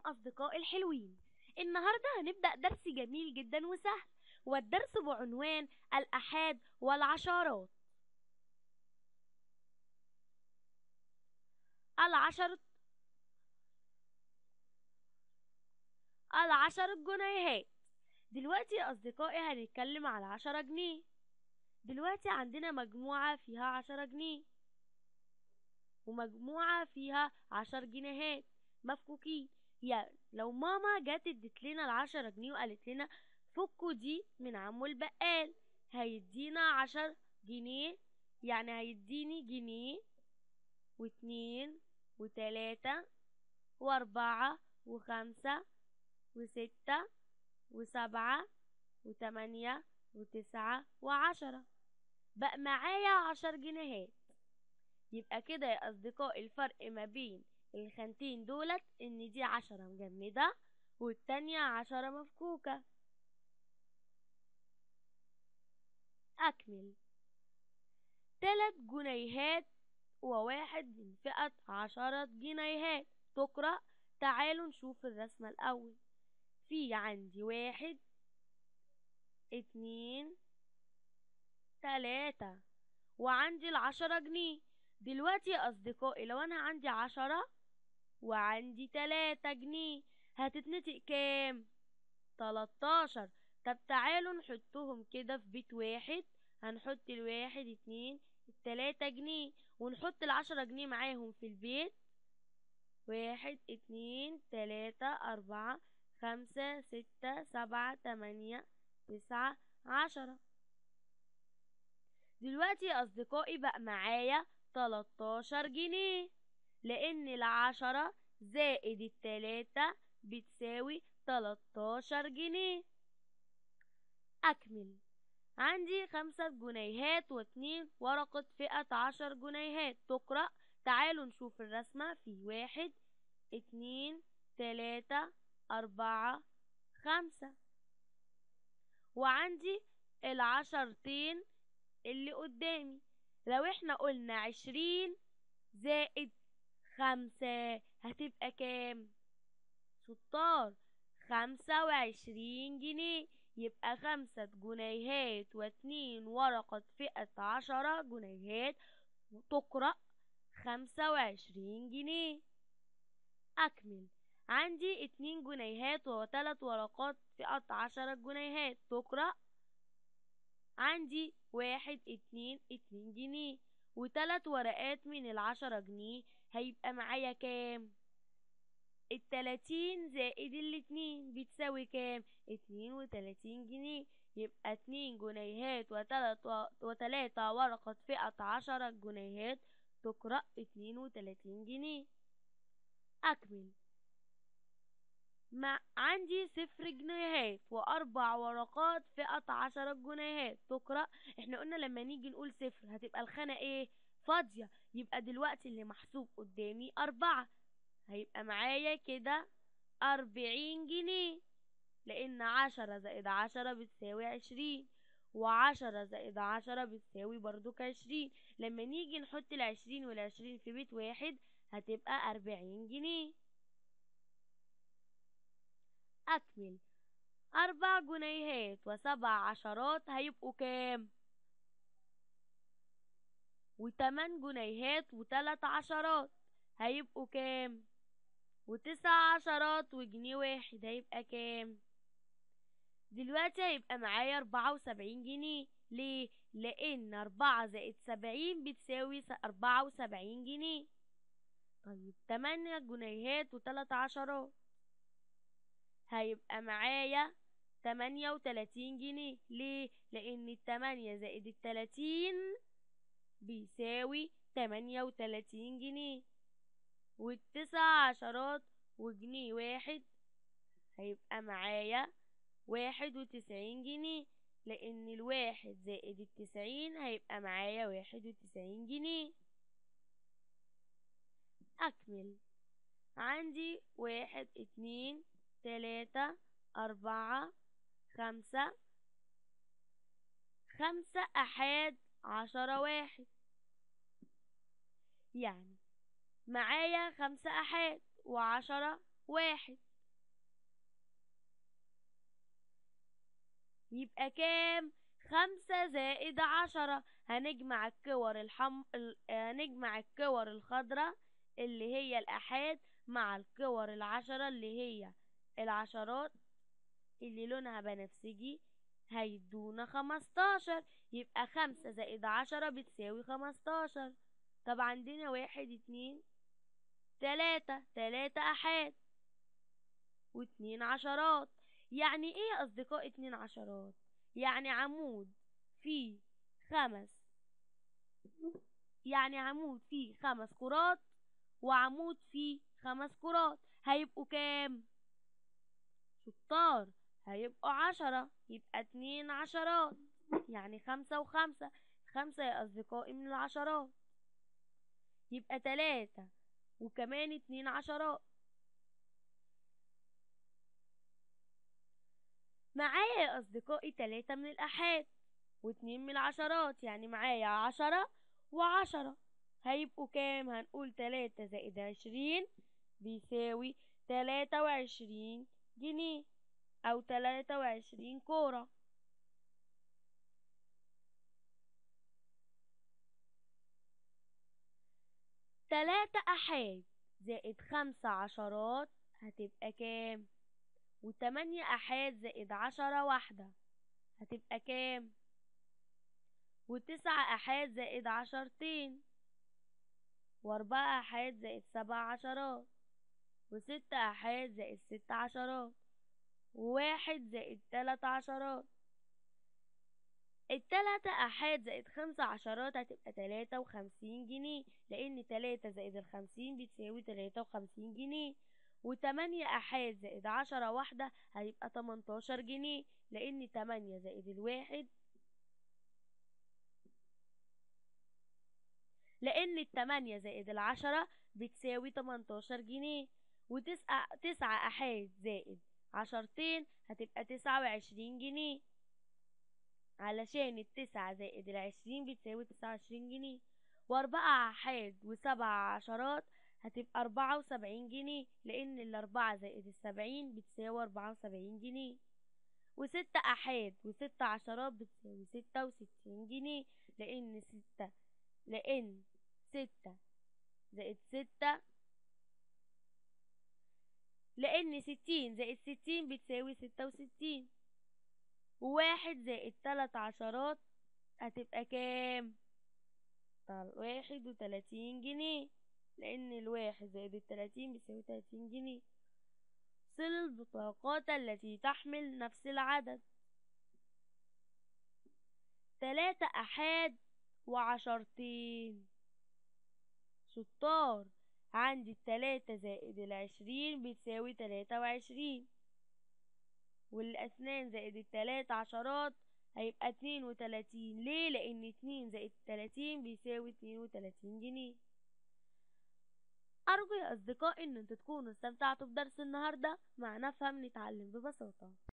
أصدقائي الحلوين النهاردة هنبدأ درس جميل جدا وسهل والدرس بعنوان الأحاد والعشرات العشرة العشر جنيهات دلوقتي يا أصدقائي هنتكلم على عشرة جنيه دلوقتي عندنا مجموعة فيها عشرة جنيه ومجموعة فيها عشر جنيهات مفكوكين يعني لو ماما جت ادت لنا العشرة جنيه وقالت لنا فكوا دي من عمو البقال هيدينا عشر جنيه يعني هيديني جنيه واتنين وتلاتة واربعة وخمسة وستة وسبعة وتمانية وتسعة وعشرة بقى معايا عشر جنيهات يبقى كده يا أصدقائي الفرق ما بين الخانتين دولت إن دي عشرة مجمدة والتانية عشرة مفكوكة أكمل تلات جنيهات وواحد من فئة عشرة جنيهات تقرأ تعالوا نشوف الرسمة الأول في عندي واحد اتنين تلاتة وعندي العشرة جنيه دلوقتي يا أصدقائي لو أنا عندي عشرة وعندي تلاتة جنيه هتتنطق كام؟ تلاتاشر طب تعالوا نحطهم كده في بيت واحد هنحط الواحد اتنين التلاتة جنيه ونحط العشرة جنيه معاهم في البيت واحد اتنين تلاتة أربعة خمسة ستة سبعة تمانية تسعة عشرة دلوقتي يا أصدقائي بقى معايا تلاتاشر جنيه لأن العشرة زائد التلاتة بتساوي تلاتاشر جنيه أكمل عندي خمسة جنيهات واتنين ورقة فئة عشر جنيهات تقرأ تعالوا نشوف الرسمة في واحد اتنين تلاتة أربعة خمسة وعندي العشرتين اللي قدامي لو احنا قلنا عشرين زائد خمسة هتبقى كام ستار خمسة وعشرين جنيه يبقى خمسة جنيهات واتنين ورقة فئة عشرة جنيهات تقرأ خمسة وعشرين جنيه أكمل عندي اتنين جنيهات وتلات ورقات فئة عشرة جنيهات تقرأ عندي واحد اتنين اتنين جنيه وتلات ورقات من العشرة جنيه هيبقى معايا كام التلاتين زائد الاتنين بتساوي كام اتنين وتلاتين جنيه يبقى اتنين جنيهات وتلات وتلاتة ورقة فئة عشرة جنيهات تقرأ اتنين وتلاتين جنيه أكمل مع عندي صفر جنيهات وأربع ورقات فئة عشرة جنيهات تقرأ احنا قلنا لما نيجي نقول صفر هتبقى الخانة ايه فاضية يبقى دلوقتي اللي محسوب قدامي أربعة هيبقى معايا كده أربعين جنيه لأن عشرة زائد عشرة بتساوي عشرين وعشرة زائد عشرة بتساوي برضو عشرين لما نيجي نحط العشرين والعشرين في بيت واحد هتبقى أربعين جنيه أكمل أربع جنيهات وسبع عشرات هيبقوا كام وتمن جنيهات وتلات عشرات هيبقوا كام وتسع عشرات وجنيه واحد هيبقى كام دلوقتي هيبقى معايا أربعة وسبعين جنيه ليه؟ لأن أربعة زائد سبعين بتساوي أربعة وسبعين جنيه طيب تمانية جنيهات وتلات عشرات هيبقى معايا تمانية وتلاتين جنيه ليه؟ لأن التمانية زائد التلاتين بيساوي تمانية وتلاتين جنيه والتسع عشرات وجنيه واحد هيبقى معايا واحد وتسعين جنيه لأن الواحد زائد التسعين هيبقى معايا واحد وتسعين جنيه أكمل عندي واحد اتنين تلاتة أربعة خمسة خمسة أحاد عشرة واحد يعني معايا خمسة أحاد وعشرة واحد يبقى كام خمسة زائد عشرة هنجمع الكور الحم ال- هنجمع الكور الخضراء اللي هي الآحاد مع الكور العشرة اللي هي العشرات اللي لونها بنفسجي هيدونا خمستاشر يبقى خمسة زائد عشرة بتساوي خمستاشر طب عندنا واحد اتنين تلاتة تلاتة أحاد واتنين عشرات يعني ايه يا أصدقاء اتنين عشرات يعني عمود فيه خمس يعني عمود فيه خمس كرات وعمود فيه خمس كرات هيبقوا كام شطار هيبقوا عشرة يبقى اتنين عشرات يعني خمسة وخمسة خمسة يا أصدقائي من العشرات يبقى تلاتة وكمان اتنين عشرات معايا يا أصدقائي تلاتة من الآحاد واتنين من العشرات يعني معايا عشرة وعشرة هيبقوا كام هنقول تلاتة زائد عشرين بيساوي تلاتة وعشرين جنيه أو تلاتة وعشرين كورة تلاتة أحاد زائد خمسة عشرات هتبقى كام وتمانية أحاد زائد عشرة واحدة هتبقى كام وتسعة أحاد زائد عشرتين وأربعة أحاد زائد سبع عشرات وستة أحاد زائد ست عشرات وواحد زائد تلات عشرات التلاتة أحاد زائد خمسة عشرات هتبقى تلاتة وخمسين جنيه لأن تلاتة زائد الخمسين بتساوي تلاتة وخمسين جنيه وتمانية أحاد زائد عشرة واحدة هيبقى تمنتاشر جنيه لأن تمانية زائد الواحد لأن التمانية زائد العشرة بتساوي تمنتاشر جنيه وتسعة تسعة أحاد زائد عشرتين هتبقى تسعة وعشرين جنيه علشان التسعة زائد العشرين بتساوي تسعة وعشرين جنيه وأربعة أحاد وسبع عشرات هتبقى أربعة وسبعين جنيه لأن الأربعة زائد السبعين بتساوي أربعة وسبعين جنيه وستة أحاد وستة عشرات بتساوي ستة وستين جنيه لأن ستة لأن ستة زائد ستة لأن ستين زائد ستين بتساوي ستة وستين وواحد زائد تلات عشرات هتبقى كام؟ طل- واحد وتلاتين جنيه لأن الواحد زائد التلاتين بيساوي تلاتين جنيه صل البطاقات التي تحمل نفس العدد تلاتة أحاد وعشرتين شطار عندي التلاتة زائد العشرين بتساوي تلاتة وعشرين والأسنان زائد التلات عشرات هيبقى اتنين وتلاتين ليه لأن اتنين زائد تلاتين بيساوي اتنين وتلاتين جنيه أرجو يا أصدقائي إن انتوا تكونوا استمتعتوا بدرس النهاردة معنا فهم نتعلم ببساطة